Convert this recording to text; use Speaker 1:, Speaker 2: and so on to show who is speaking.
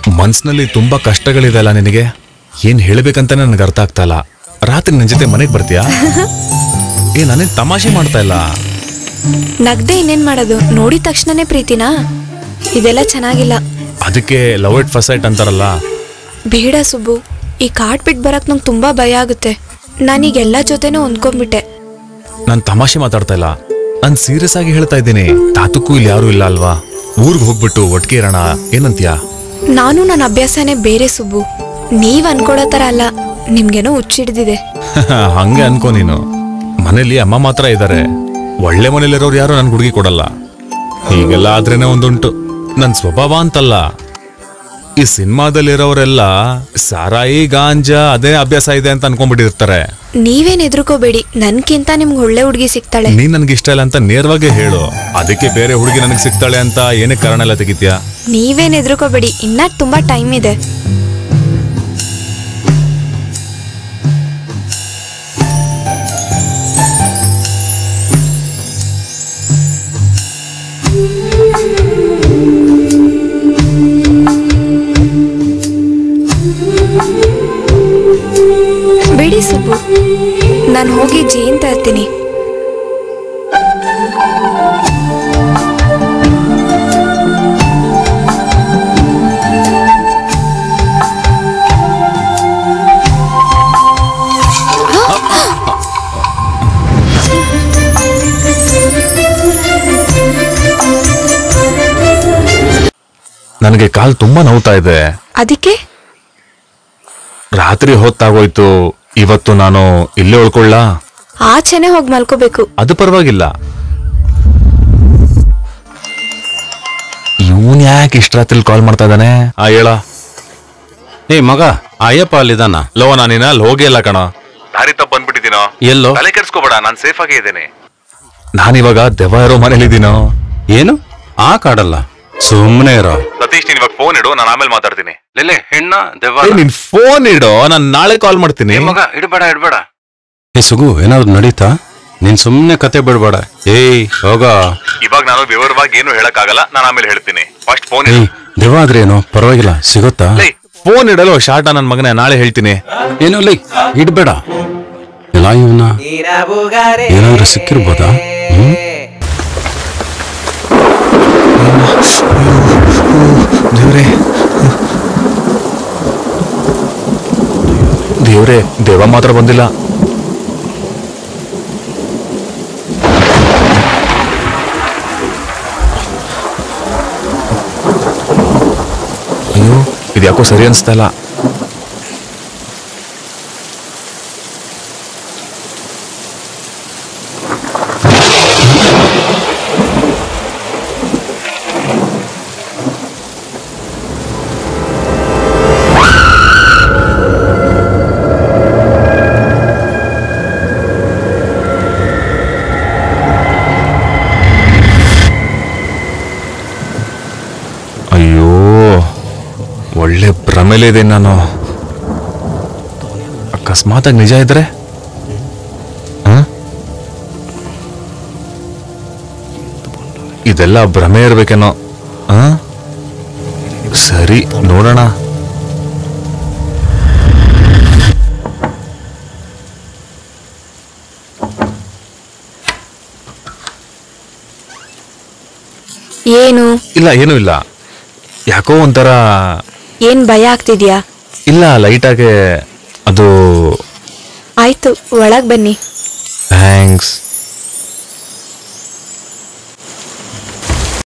Speaker 1: ಮನ್ಸಿನಲ್ಲಿ ತುಂಬಾ ಕಷ್ಟಗಳಿದೆ ಅಲ್ಲ ನಿನಗೆ ಏನ್ ಹೇಳ್ಬೇಕಂತ ನನಗೆ ಅರ್ಥ ಆಗ್ತಾ ಇಲ್ಲ ರಾತ್ರಿ ನಿನ್ ಜೊತೆ ಮನೆಗೆ ಬರ್ತೀಯಾ ಏ ನಾನೇನ್ ತಮಾಷೆ ಮಾಡ್ತಾ ಇಲ್ಲ
Speaker 2: ನಗ್ದೆ ಇನ್ನೇನ್ ಮಾಡೋದು ನೋಡಿದ ತಕ್ಷಣನೇ ಪ್ರೀತಿನಾ ಇದೆಲ್ಲ ಚೆನ್ನಾಗಿಲ್ಲ
Speaker 1: ಅದಕ್ಕೆ ಲವ್ ಇಟ್ ಫಸ್ಟ್ ಸೈಟ್ ಅಂತಾರಲ್ಲ
Speaker 2: ಬೇಡ ಸುಬ್ಬು ಈ ಕಾಡ್ ಬಿಟ್ಟು ಬರಕ್ ನಂಗೆ ತುಂಬಾ ಭಯ ಆಗುತ್ತೆ ನಾನೀಗ ಎಲ್ಲ ಜೊತೆನೂ ಹೊಂದ್ಕೊಂಡ್ಬಿಟ್ಟೆ
Speaker 1: ನಾನ್ ತಮಾಷೆ ಮಾತಾಡ್ತಾ ಇಲ್ಲ ನಾನ್ ಸೀರಿಯಸ್ ಆಗಿ ಹೇಳ್ತಾ ಇದ್ದೀನಿ ತಾತಕ್ಕೂ ಇಲ್ಲಿ ಯಾರು ಇಲ್ಲ ಅಲ್ವಾ ಊರ್ಗ್ ಹೋಗ್ಬಿಟ್ಟು ಒಟ್ಟಿಗೆ ಇರೋಣ ಏನಂತ್ಯಾ
Speaker 2: ನಾನು ನನ್ನ ಅಭ್ಯಾಸನೇ ಬೇರೆ ಸುಬ್ಬು ನೀವ್ ಅನ್ಕೊಡೋ ಥರ ಅಲ್ಲ ನಿಮ್ಗೇನೋ ಹುಚ್ಚಿಡ್ದಿದೆ
Speaker 1: ಹಂಗೆ ಅನ್ಕೋ ನೀನು ಮನೇಲಿ ಅಮ್ಮ ಮಾತ್ರ ಇದ್ದಾರೆ ಒಳ್ಳೆ ಮನೇಲಿರೋರು ಯಾರು ನನ್ ಹುಡುಗಿ ಕೊಡಲ್ಲ ಹೀಗೆಲ್ಲ ಆದ್ರೇನೆ ಒಂದುಂಟು ನನ್ ಸ್ವಭಾವ ಅಂತಲ್ಲ ಈ ಸಿನಿಮಾದಲ್ಲಿರೋರೆಲ್ಲ ಸಾರಾಯಿ ಗಾಂಜಾ ಅದೇ ಅಭ್ಯಾಸ ಇದೆ ಅಂತ ಅನ್ಕೊಂಡ್ಬಿಟ್ಟಿರ್ತಾರೆ
Speaker 2: ನೀವೇನ್ ಎದ್ರುಕೋಬೇಡಿ ನನ್ಕಿಂತ ನಿಮ್ಗೆ ಒಳ್ಳೆ ಹುಡುಗಿ ಸಿಗ್ತಾಳೆ
Speaker 1: ನೀನ್ ನನ್ಗೆ ಇಷ್ಟ ಇಲ್ಲ ಅಂತ ನೇರವಾಗಿ ಹೇಳು ಅದಕ್ಕೆ ಬೇರೆ ಹುಡುಗಿ ನನಗೆ ಸಿಗ್ತಾಳೆ ಅಂತ ಏನಕ್ಕೆ ಕಾರಣ ಎಲ್ಲ ತೆಗಿತ್ಯಾ
Speaker 2: ನೀವೇನ್ ಎದ್ರುಕೋಬೇಡಿ ಇನ್ನ ತುಂಬಾ ಟೈಮ್ ಇದೆ ಬಿಡಿ ಸುಬ್ಬು ನಾನು ಹೋಗಿ ಜೀನ್ ತರ್ತೀನಿ
Speaker 1: ನನಗೆ ಕಾಲ್ ತುಂಬಾ ನೋವ್ತಾ ಇದೆ
Speaker 2: ಅದಕ್ಕೆ
Speaker 1: ರಾತ್ರಿ ಹೊತ್ತಾಗೋಯ್ತು ಇವತ್ತು ನಾನು ಇಲ್ಲೇ ಉಳ್ಕೊಳ್ಳಾ
Speaker 2: ಆಚೆನೆ ಹೋಗಿ ಮಲ್ಕೋಬೇಕು
Speaker 1: ಅದು ಪರವಾಗಿಲ್ಲ ಇವನ್ ಯಾಕೆ ಇಷ್ಟ ರಾತ್ರಿ ಕಾಲ್ ಮಾಡ್ತಾ ಇದ್ದಾನೆ ಆ ಹೇಳ
Speaker 3: ಏ ಮಗ ಆ ಅಯ್ಯಪ್ಪ ಅಲ್ಲಿದಾನ
Speaker 1: ಲೋ ನಾನಿನ ಅಲ್ಲಿ ಹೋಗೇ ಇಲ್ಲ ಕಣ ದಾರಿ ತಪ್ಪ ಬಂದ್ಬಿಟ್ಟಿದ್ದೀನೋ
Speaker 3: ಎಲ್ಲೋ
Speaker 1: ತಲೆ ಕೆಡ್ಸ್ಕೋಬೇಡ ನಾನು ಸೇಫ್ ಆಗೇ ಇದ್ದೇನೆ ನಾನಿವಾಗ ದೆವ್ವ ಇರೋ ಮನೇಲಿದ್ದೀನೋ
Speaker 3: ಏನು ಆ ಕಾಡಲ್ಲ ಸುಮ್ಮನೆ ಇರೋ
Speaker 1: ಸತೀಶ್ ನೀನ್ ಇವಾಗ ಫೋನ್ ಇಡು ನಾನು ಆಮೇಲೆ ಮಾತಾಡ್ತೀನಿ
Speaker 3: ಲೆಲೆ ಹೆಣ್ಣ ದೆವ್ವ
Speaker 1: ಏ, ನಿನ್ ಫೋನ್ ಇಡು ನಾನು ನಾಳೆ ಕಾಲ್ ಮಾಡ್ತೀನಿ
Speaker 3: ಮಗ ಇಡ್ಬೇಡ ಇಡ್ಬೇಡ ಏ ಸುಗು ಏನಾದ್ರು ನಡೀತಾ ನೀನ್ ಸುಮ್ನೆ ಕತೆ ಬಿಡ್ಬೇಡ ಏಯ್ ಹೋಗ
Speaker 1: ಇವಾಗ ನಾನು ವಿವರವಾಗಿ ಏನು ಹೇಳಕ್ಕಾಗಲ್ಲ ನಾನು ಆಮೇಲೆ ಹೇಳ್ತೀನಿ ಫಸ್ಟ್ ಫೋನ್
Speaker 3: ಏಯ್ ದೆವ್ವ ಆದ್ರೆ ಏನು ಪರವಾಗಿಲ್ಲ ಸಿಗುತ್ತಾ
Speaker 1: ಫೋನ್ ಇಡಲು ಶಾರ್ಟ ನನ್ನ ಮಗನೇ ನಾಳೆ ಹೇಳ್ತೀನಿ
Speaker 3: ಏನು ಲೈ ಇಡ್ಬೇಡ ಇಲ್ಲ ಇವನ್ನ ಏನಾದ್ರೂ ಸಿಕ್ಕಿರ್ಬೋದಾ ಹ್ಮ್
Speaker 1: ದೇವ್ರೆ ದೇವ್ರೆ ದೇವ ಮಾತ್ರ ಬಂದಿಲ್ಲ ಅಯ್ಯೋ ಇದ್ಯಾಕೋ ಸರಿ ಅನ್ಸ್ತಾ ಇಲ್ಲ ಅಯ್ಯೋ ಒಳ್ಳೆ ಭ್ರಮೆಲಿದೆ ನಾನು ಅಕಸ್ಮಾತಾಗಿ ನಿಜ ಇದ್ರೆ ಹ? ಇದೆಲ್ಲ ಭ್ರಮೆ ಇರ್ಬೇಕೇನೋ ಹ? ಸರಿ ನೋಡೋಣ
Speaker 2: ಏನು
Speaker 1: ಇಲ್ಲ ಏನೂ ಇಲ್ಲ ಯಾಕೋ ಒಂಥರ
Speaker 2: ಏನ್ ಭಯ ಆಗ್ತಿದ್ಯಾ
Speaker 1: ಇಲ್ಲ ಲೈಟಾಗೆ ಅದು
Speaker 2: ಆಯ್ತು ಒಳಗ್ ಬನ್ನಿ
Speaker 1: ಥ್ಯಾಂಕ್ಸ್